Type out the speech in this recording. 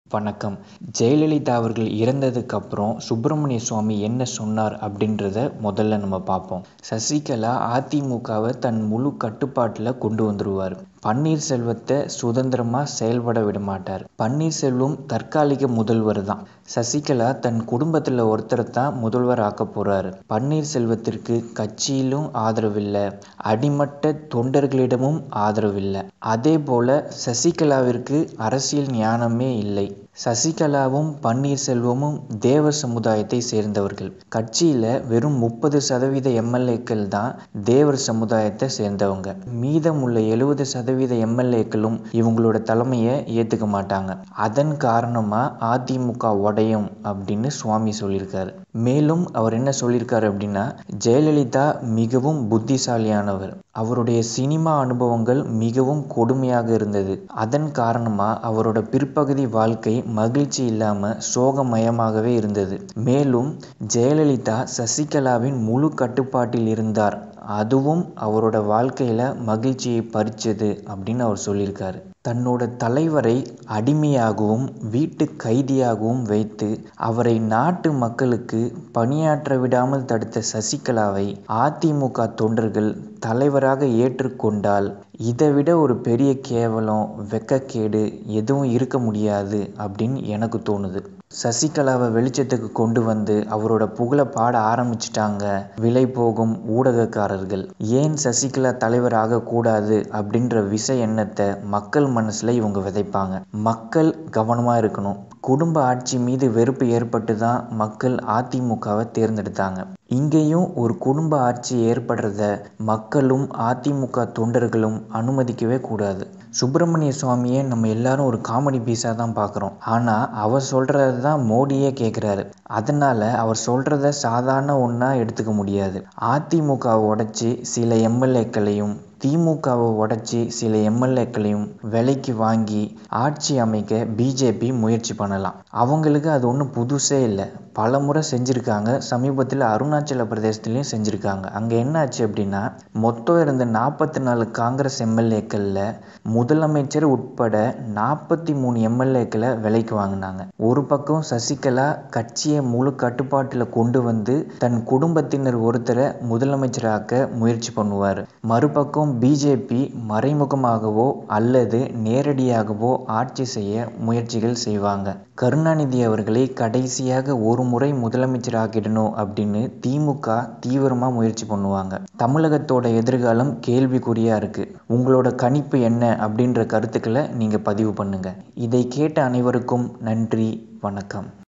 வணக்கம் ஜெயலலிதா அவர்கள் இறந்ததுக்கு அப்புறம் சுப்பிரமணிய சுவாமி என்ன சொன்னார் அப்படின்றத முதல்ல நம்ம பார்ப்போம் சசிகலா அதிமுகவை தன் முழு கட்டுப்பாட்டில் கொண்டு வந்துருவார் பன்னீர்செல்வத்தை சுதந்திரமாக செயல்பட விட மாட்டார் பன்னீர்செல்வம் தற்காலிக முதல்வர் தான் சசிகலா தன் குடும்பத்தில் ஒருத்தரை தான் முதல்வர் ஆக்க போகிறாரு பன்னீர்செல்வத்திற்கு கட்சியிலும் ஆதரவில்லை அடிமட்ட தொண்டர்களிடமும் ஆதரவில்லை அதே போல் சசிகலாவிற்கு அரசியல் ஞானமே இல்லை சசிகலாவும் பன்னீர்செல்வமும் தேவர் சமுதாயத்தை சேர்ந்தவர்கள் கட்சியில் வெறும் முப்பது சதவீத எம்எல்ஏக்கள் தான் தேவர் சமுதாயத்தை சேர்ந்தவங்க மீதமுள்ள எழுபது சதவீத எம்எல்ஏக்களும் இவங்களோட தலைமையை ஏற்றுக்க மாட்டாங்க அதன் காரணமாக அதிமுக உடையும் அப்படின்னு சுவாமி சொல்லியிருக்காரு மேலும் அவர் என்ன சொல்லியிருக்காரு அப்படின்னா ஜெயலலிதா மிகவும் புத்திசாலியானவர் அவருடைய சினிமா அனுபவங்கள் மிகவும் கொடுமையாக இருந்தது அதன் காரணமாக அவரோட பிற்பகுதி வாழ்க்கை மகிழ்ச்சி இல்லாமல் சோகமயமாகவே இருந்தது மேலும் ஜெயலலிதா சசிகலாவின் முழு கட்டுப்பாட்டில் இருந்தார் அதுவும் அவரோட வாழ்க்கையில் மகிழ்ச்சியை பறிச்சது அப்படின்னு அவர் சொல்லியிருக்காரு தன்னோட தலைவரை அடிமையாகவும் வீட்டு கைதியாகவும் வைத்து அவரை நாட்டு மக்களுக்கு பணியாற்ற விடாமல் தடுத்த சசிகலாவை அதிமுக தொண்டர்கள் தலைவராக ஏற்றுக்கொண்டால் இதை விட ஒரு பெரிய கேவலம் வெக்கக்கேடு எதுவும் இருக்க முடியாது அப்படின்னு எனக்கு தோணுது சசிகலாவை வெளிச்சத்துக்கு கொண்டு வந்து அவரோட புகழை பாட ஆரம்பிச்சிட்டாங்க விலை போகும் ஊடகக்காரர்கள் ஏன் சசிகலா தலைவர் ஆகக்கூடாது அப்படின்ற விச எண்ணத்தை மக்கள் மனசில் இவங்க விதைப்பாங்க மக்கள் கவனமாக இருக்கணும் குடும்ப ஆட்சி மீது வெறுப்பு ஏற்பட்டு தான் மக்கள் அதிமுகவை தேர்ந்தெடுத்தாங்க இங்கேயும் ஒரு குடும்ப ஆட்சி ஏற்படுறத மக்களும் அதிமுக தொண்டர்களும் அனுமதிக்கவே கூடாது சுப்பிரமணிய சுவாமியை நம்ம எல்லாரும் ஒரு காமெடி பீஸாக தான் பார்க்குறோம் ஆனால் அவர் சொல்கிறது தான் மோடியே கேட்குறாரு அதனால் அவர் சொல்கிறத சாதாரண ஒன்றா எடுத்துக்க முடியாது அதிமுகவை உடச்சி சில எம்எல்ஏக்களையும் திமுகவை உடச்சி சில எம்எல்ஏக்களையும் விலைக்கு வாங்கி ஆட்சி அமைக்க பிஜேபி முயற்சி பண்ணலாம் அவங்களுக்கு அது ஒன்றும் புதுசே இல்லை பல முறை செஞ்சுருக்காங்க சமீபத்தில் அருணாச்சல பிரதேசத்துலேயும் செஞ்சுருக்காங்க அங்கே என்ன ஆச்சு அப்படின்னா மொத்தம் இருந்த நாற்பத்தி நாலு காங்கிரஸ் எம்எல்ஏக்களில் முதலமைச்சர் உட்பட நாற்பத்தி மூணு எம்எல்ஏக்களை விலைக்கு வாங்கினாங்க ஒரு பக்கம் சசிகலா கட்சியை முழு கட்டுப்பாட்டில் கொண்டு வந்து தன் குடும்பத்தினர் ஒருத்தரை முதலமைச்சராக்க முயற்சி பண்ணுவார் மறுபக்கம் பிஜேபி மறைமுகமாகவோ அல்லது நேரடியாகவோ ஆட்சி செய்ய முயற்சிகள் செய்வாங்க கருணாநிதி அவர்களை கடைசியாக ஒரு முறை முதலமைச்சராக்கிடணும் அப்படின்னு திமுக தீவிரமாக முயற்சி பண்ணுவாங்க தமிழகத்தோட எதிர்காலம் கேள்விக்குறியாக இருக்குது உங்களோட கணிப்பு என்ன அப்படின்ற கருத்துக்களை நீங்கள் பதிவு பண்ணுங்கள் இதை கேட்ட அனைவருக்கும் நன்றி வணக்கம்